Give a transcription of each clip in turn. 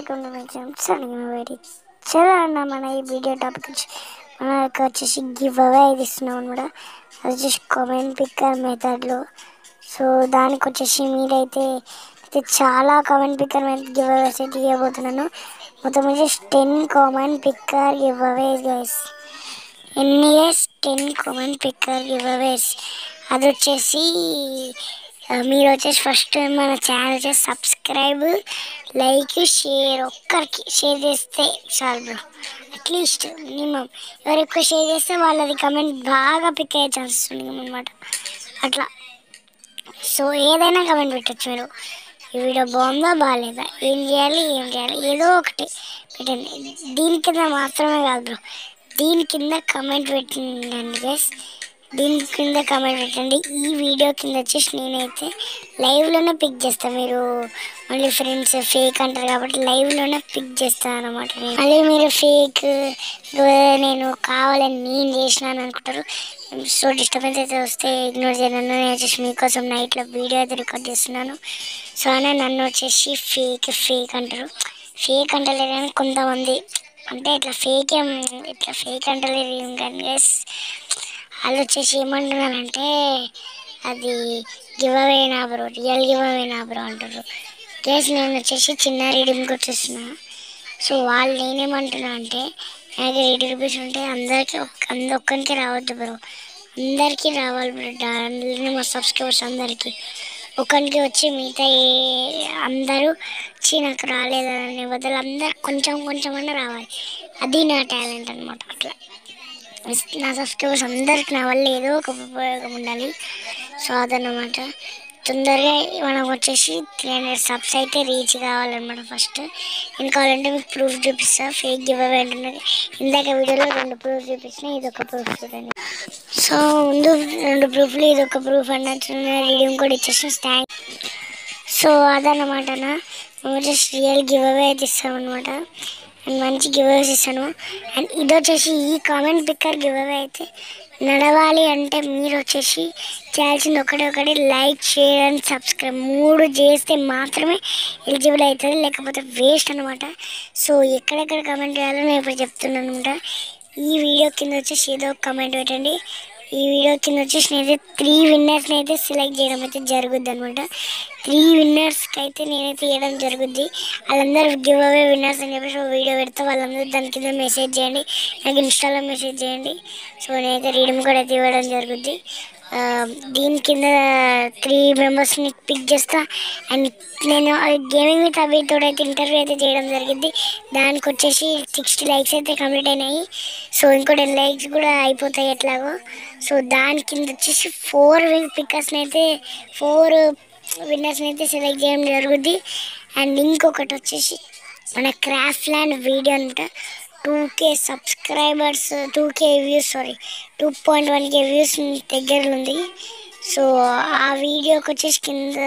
Welcome to my channel సడన్గా వేడి చాలా అన్న మన ఈ వీడియో టాపిక్ వచ్చి మనకు వచ్చేసి గివ్ అవే ఇది ఇస్తున్నాం అనమాట అది వచ్చేసి కామెంట్ పిక్కర్ మెథడ్లో సో దానికి వచ్చేసి మీరైతే అయితే చాలా comment picker method giveaways అయితే ఇవ్వబోతున్నాను మొత్తం వచ్చేసి ten comment picker giveaways guys ఎన్ని years ten comment picker giveaways అది వచ్చేసి ఆ, మీరు వచ్చేసి ఫస్ట్ మన ఛానల్ వచ్చేసి సబ్స్క్రైబ్ లైక్ షేర్ ఒక్కరికి షేర్ చేస్తే చాలు బ్రో అట్లీస్ట్ మినిమం ఎవరు ఎక్కువ షేర్ చేస్తే వాళ్ళది కమెంట్ బాగా పిక్ అయ్యే ఛాన్సెస్ ఉంది అనమాట అట్లా సో ఏదైనా కమెంట్ పెట్టచ్చు మీరు ఈ వీడియో బాగుందా బాగాలేదా ఏం చేయాలి ఏం చేయాలి ఏదో ఒకటి పెట్టండి దీని కింద మాత్రమే కాదు బ్రో దీని కింద కమెంట్ పెట్టండి గైస్ దీని కింద కమెంట్ పెట్టండి ఈ వీడియో కింద వచ్చేసి నేనైతే లైవ్లోనే పిక్ చేస్తాను మీరు మళ్ళీ ఫ్రెండ్స్ ఫేక్ అంటారు కాబట్టి లైవ్లోనే పిక్ చేస్తాను అనమాట నేను మళ్ళీ మీరు ఫేక్ నేను కావాలని నేను చేసినాను అనుకుంటారు సో డిస్టర్బెన్స్ అయితే వస్తే ఇగ్నోర్ చేయను నేను వచ్చేసి మీకోసం నైట్లో వీడియో అయితే రికార్డ్ చేస్తున్నాను సో అనే నన్ను వచ్చేసి ఫేక్ ఫేక్ అంటారు ఫేక్ అంటలేరు కానీ కొంతమంది అంటే ఇట్లా ఫేక్ ఏం ఇట్లా ఫేక్ అంటలేరు ఏం కానీ guys. వాళ్ళు వచ్చేసి ఏమంటున్నారంటే అది గివ్ అవే నా బ్రో రియల్ గివ్ అవే నా బ్రో అంటారు గేస్ నేను వచ్చేసి చిన్న రీడింగ్కి వచ్చేస్తున్నా సో వాళ్ళు నేనేమంటున్నా అంటే నాకు ఎయిటీ రూపీస్ ఉంటే అందరికీ ఒక్- అంద ఒక్కరికి రావద్దు బ్రో అందరికీ రావాలి బ్రో దానిలో మా సబ్స్క్రైబర్స్ అందరికీ ఒకరికి వచ్చి మిగతా ఏ అందరూ వచ్చి నాకు రాలేదని బదులు అందరు కొంచెం కొంచెం అన్నా రావాలి అది నా టాలెంట్ అనమాట అట్లా నా సబ్స్క్రైబర్స్ అందరికి నా వల్ల ఏదో ఒక ఉపయోగం ఉండాలి సో అదన్నమాట తొందరగా మనం వచ్చేసి త్రీ హండ్రెడ్ సబ్స్ అయితే రీచ్ కావాలన్నమాట ఫస్ట్ నేను కావాలంటే మీకు ప్రూఫ్ చూపిస్తా ఫేక్ గివ్ అవే అంటున్నది ఇందాక వీడియోలో రెండు ప్రూఫ్ చూపించిన ఇది ఒక ప్రూఫ్ చూడండి సో ముందు రెండు ప్రూఫ్లు ఇది ఒక ప్రూఫ్ అన్నట్టు రీడింగ్ కూడా ఇచ్చేసిన స్టాండ్ సో అదన్నమాట నా జస్ట్ రియల్ గివ్ అవే అయితే ఇస్తామన్నమాట అండ్ మంచి గివ్ అవేస్ ఇస్తాను అండ్ ఇది వచ్చేసి ఈ కామెంట్ పిక్కర్ గివ్ అవే అయితే నడవాలి అంటే మీరు వచ్చేసి చేయాల్సింది ఒకటి ఒకటి లైక్ షేర్ అండ్ సబ్స్క్రైబ్ మూడు చేస్తే మాత్రమే ఎలిజిబుల్ అవుతుంది లేకపోతే వేస్ట్ అనమాట సో ఎక్కడెక్కడ కమెంట్ చేయాలో నేను ఇప్పుడు చెప్తున్నాను అనమాట ఈ వీడియో కింద వచ్చేసి ఏదో ఒక కమెంట్ పెట్టండి ఈ వీడియో కింద వచ్చేసి నేనైతే త్రీ విన్నర్స్ని అయితే సెలెక్ట్ చేయడం అయితే జరుగుద్ది అనమాట త్రీ విన్నర్స్కి అయితే నేనైతే ఇవ్వడం జరుగుద్ది వాళ్ళందరూ గివ్ అవే విన్నర్స్ అని చెప్పేసి ఒక వీడియో పెడతా వాళ్ళందరూ దాని కింద మెసేజ్ చేయండి నాకు ఇన్స్టాలో మెసేజ్ చేయండి సో నేనైతే రీడింగ్ కూడా అయితే ఇవ్వడం జరుగుద్ది ఆ, దీని కింద త్రీ మెంబర్స్ని పిక్ చేస్తా అండ్ నేను గేమింగ్ విత్ అభితో అయితే ఇంటర్వ్యూ అయితే చేయడం జరిగింది దానికి వచ్చేసి సిక్స్టీ లైక్స్ అయితే కంప్లీట్ అయినాయి సో ఇంకో టెన్ లైక్స్ కూడా అయిపోతాయి ఎట్లాగో సో దాని కింద వచ్చేసి ఫోర్ పిక్కర్స్ని అయితే ఫోర్ విన్నర్స్ని అయితే సెలెక్ట్ చేయడం జరుగుద్ది అండ్ ఇంకొకటి వచ్చేసి మన క్రాఫ్ట్ ల్యాండ్ వీడియో అనమాట two K subscribers two K views sorry two point one K views దగ్గరలో ఉంది సో ఆ వీడియోకి వచ్చేసి కింద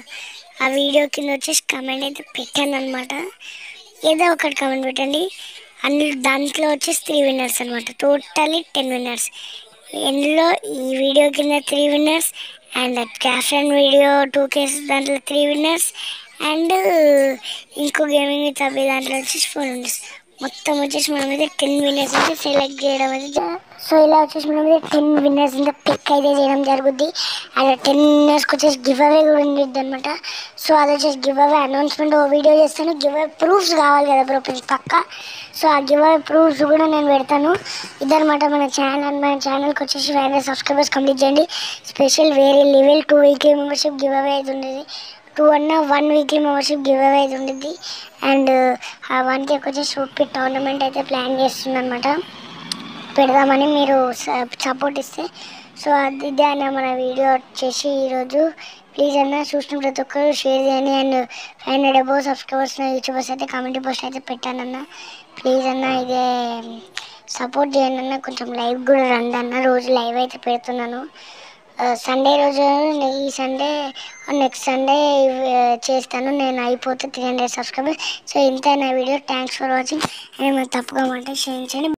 ఆ వీడియో కింద వచ్చేసి కమెంట్ అయితే పెట్టాను అనమాట ఏదో ఒకటి కమెంట్ పెట్టండి అన్ని దాంట్లో వచ్చేసి త్రీ విన్నర్స్ అనమాట టోటలీ టెన్ విన్నర్స్ ఇందులో ఈ వీడియో కింద త్రీ విన్నర్స్ అండ్ క్యాఫ్రన్ వీడియో టూ కేస్ దాంట్లో త్రీ విన్నర్స్ అండ్ ఇంకో గేమింగ్ విత్ అవి దాంట్లో వచ్చేసి ఫోర్ విన్నర్స్ మొత్తం వచ్చేసి మనం అయితే టెన్ విన్నర్స్ అయితే సెలెక్ట్ చేయడం అయితే జ- సో ఇలా వచ్చేసి మనం అయితే టెన్ విన్నర్స్ ఇంకా పిక్ అయితే చేయడం జరుగుద్ది అండ్ టెన్ విన్నర్స్కి వచ్చేసి గివ్ అవే కూడా ఉండిద్ది అనమాట సో అది వచ్చేసి గివ్ అవే అనౌన్స్మెంట్ ఓ వీడియో చేస్తాను గివ్ అవే ప్రూఫ్స్ కావాలి కదా బ్రో పక్క సో ఆ గివ్ అవే ప్రూఫ్స్ కూడా నేను పెడతాను ఇదనమాట మన ఛానల్ మన ఛానల్కి వచ్చేసి ఫైవ్ హండ్రెడ్ సబ్స్క్రైబర్స్ కంప్లీట్ చేయండి స్పెషల్ వేరే level two weekly membership giveaway అయితే ఉండేది టూ అన్న one weekly membership giveaway అయితే ఉండిద్ది అండ్ ఆ వన్ కేక్ వచ్చేసి సూపర్ టోర్నమెంట్ అయితే ప్లాన్ చేస్తుందన్నమాట పెడదామని మీరు సపోర్ట్ ఇస్తే సో అది ఇదే అన్న మన వీడియో వచ్చేసి ఈరోజు ప్లీజ్ అన్న చూసిన ప్రతి ఒక్కరు షేర్ చేయండి and five hundred above subscribers YouTubers అయితే కమెంట్ పోస్ట్ అయితే పెట్టానన్న ప్లీజ్ అన్న ఇదే సపోర్ట్ చేయండి అన్న కొంచెం లైవ్ కూడా రండి అన్న రోజు లైవ్ అయితే పెడుతున్నాను సండే రోజు ఈ సండే నెక్స్ట్ సండే చేస్తాను నేను అయిపోతే త్రీ హండ్రెడ్ సబ్స్క్రైబర్స్ సో ఇంత నా వీడియో థ్యాంక్స్ ఫర్ వాచింగ్ ఏమైనా తప్పుగా మాట క్షమించండి